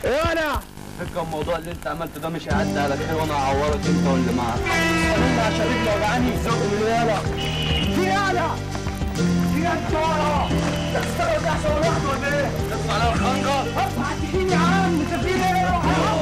ايه انا فكرة الموضوع اللي انت عملته ده مش هيعدي على خير وانا هعورك انت واللي معاك انت عشان رجلي وجعاني زق من يالا في يالا في انت ورا ده تشتغل ده عشان لوحده ولا ايه؟ تدفع على الخنجر ارفع التخين يا عم انت في ايه؟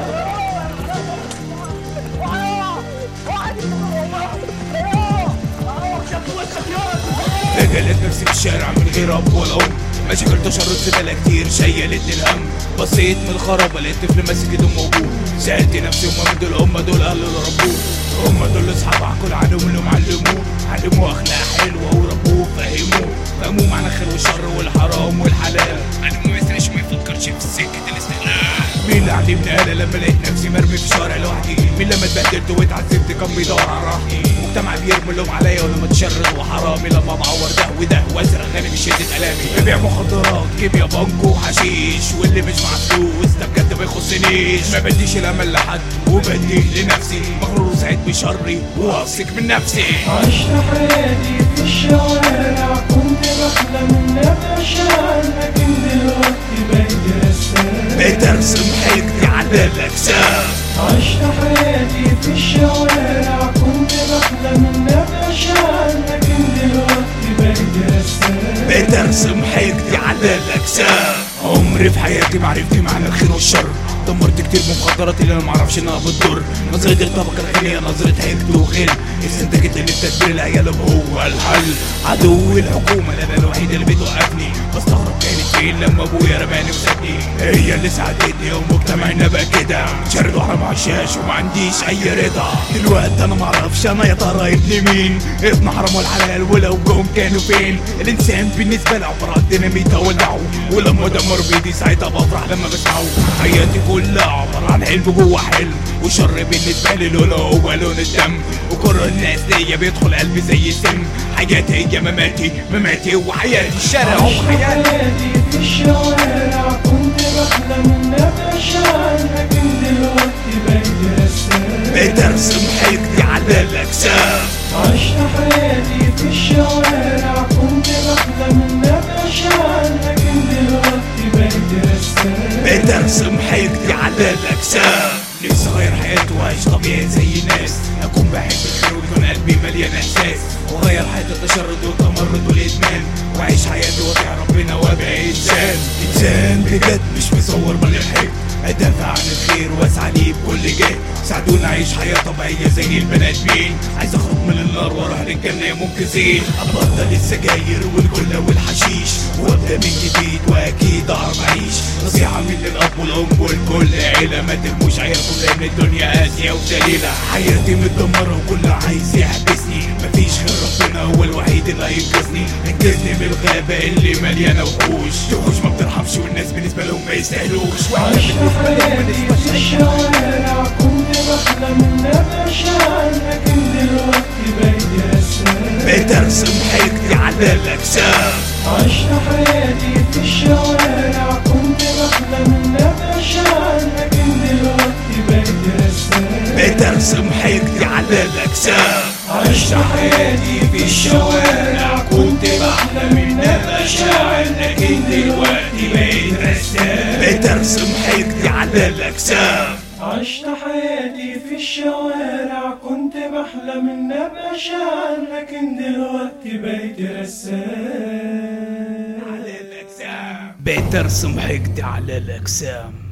لقيت نفسي في الشارع من غير اب ولا ام مشاكل تشرد زبالة كتير شيلتني الهم بصيت من الخرابة لقيت طفل ماسك ايده موجود سألت نفسي هما من دول هما دول اهل اللي ربوه هما دول اصحاب عقل عنهم اللي معلموه علموه اخلاق حلوة وربوه فهموه فهموه معنى الخير والشر والحرام والحلال علموه ما يسرقش ما يفكرش في سكة الاستغلال مين اللي علمني انا لما لقيت نفسي مرمي في شارع لوحدي مين لما اتبهدلت واتعذبت كان بيدور على راحتي مجتمع بيرمي اللوم عليا وانا متشرد وحرامي لما بعور ده وده وازرق غني من شدة الامي ببيع مخدرات كيميا بانكو وحشيش واللي مش مع فلوس ده بجد ما يخصنيش ما بديش الامل لحد وبدي لنفسي مغرور وسعيد بشري واثق من نفسي عشت حياتي في الشوارع كنت بحلم ان ابقى شاعر لكن دلوقتي بقيت رسام بقيت ارسم حياتي على الاجسام عشت حياتي في الشوارع كنت بحلم ان ابقى شاعر لكن دلوقتي بقيت رسام بقيت ارسم حياتي على الاجسام عمري في حياتي معرفتي معنى الخير والشر دمرت كتير من مخدرات اللي انا معرفش انها بتضر نظرة الطبقة الغنية نظرة حقد وغل استنتجت ان التدبير العيال هو الحل عدو الحكومة انا الوحيد اللي بتوقفني بستغرب كانت فين لما ابويا رماني وسابني هي اللي ساعدتني ومجتمعنا بقى كده شرد وحرام عشاش وما عنديش اي رضا دلوقتي انا معرفش انا يا ترى ابن مين ابن حرام والحلال ولو جم كانوا فين الانسان بالنسبه لي عباره عن ديناميت اولعه ولما دمر بايدي ساعتها بفرح لما بسمعه حياتي كلها عباره عن حلم جوه حلم والشر بالنسبه لي لونه هو لون الدم وكره الناس ليا بيدخل قلبي زي سم حياتي هي مماتي مماتي وحياتي الشارع هو عشت حياتي حياتي في الشوارع كنت بحلم ان ابقى شاعر لكن دلوقتي بقيت رسام بقيت ارسم حياتي على الاجسام عشت حياتي في الشوارع كنت بحلم ان ابقى شاعر لكن دلوقتي بقيت رسام بقيت ارسم حياتي على الاجسام نفسي اغير حياتي واعيش طبيعي زي الناس اكون بحب الخير ويكون قلبي مليان احساس واغير حياة التشرد والتمرد والادمان واعيش حياتي واطيع ربنا وابقى انسان انسان بجد مش مصور بل الحب ادافع عن الخير واسعى ليه بكل جهد ساعدوني اعيش حياة طبيعية زي البني ادمين عايز اخرج من النار واروح للجنة يا منقذين ابطل السجاير والكلة والحشيش وابدا من جديد واكيد اعرف اعيش نصيحة من الاب والام والكل عيلة ما تهموش عيالكم لان الدنيا قاسية وذليلة حياتي متدمرة وكل عايز يحبسني مفيش غير ربنا هو الوحيد اللي هينقذني انقذني من الغابة اللي مليانة وحوش وحوش ما بترحمش والناس بالنسبة لهم ما يستاهلوش واحنا عشت بالنسبة لهم حياتي بالنسبة في الشوارع كنت بحلم ان ابقى شاعر لكن دلوقتي بقيت رسام بقيت ارسم حياتي على الاجسام عشت حياتي في الشوارع كنت بحلم ان ابقى شاعر لكن دلوقتي بقيت رسام بقيت ارسم حياتي على الاجسام عشت حياتي في الشوارع كنت بحلم ان ابقى شاعر لكن دلوقتي بقيت رسام بقيت ارسم حياتي على الاجسام عشت حياتي في الشوارع كنت بحلم ان ابقى شاعر لكن دلوقتي بقيت رسام على الاجسام بقيت ارسم حياتي على الاجسام